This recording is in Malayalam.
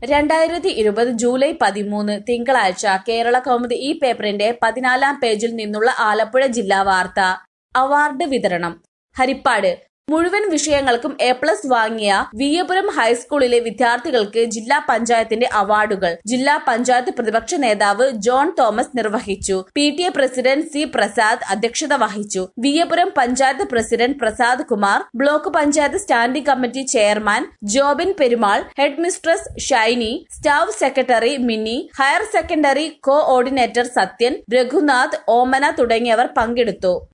രണ്ടായിരത്തി ഇരുപത് ജൂലൈ പതിമൂന്ന് തിങ്കളാഴ്ച കേരള കൗമുദി ഈ പേപ്പറിന്റെ പതിനാലാം പേജിൽ നിന്നുള്ള ആലപ്പുഴ ജില്ലാ വാർത്ത അവാർഡ് വിതരണം ഹരിപ്പാട് മുഴുവൻ വിഷയങ്ങൾക്കും എ പ്ലസ് വാങ്ങിയ വിയപുരം ഹൈസ്കൂളിലെ വിദ്യാർത്ഥികൾക്ക് ജില്ലാ പഞ്ചായത്തിന്റെ അവാർഡുകൾ ജില്ലാ പഞ്ചായത്ത് പ്രതിപക്ഷ നേതാവ് ജോൺ തോമസ് നിർവഹിച്ചു P T A president C Prasad അധ്യക്ഷത വഹിച്ചു Viyapuram panchayat president Prasad Kumar block panchayat standing committee chairman Jobin Perumal head mistress Shiny staff secretary Mini higher secondary coordinator Sathyan Raghunath Omana തുടങ്ങിയവർ പങ്കെടുത്തു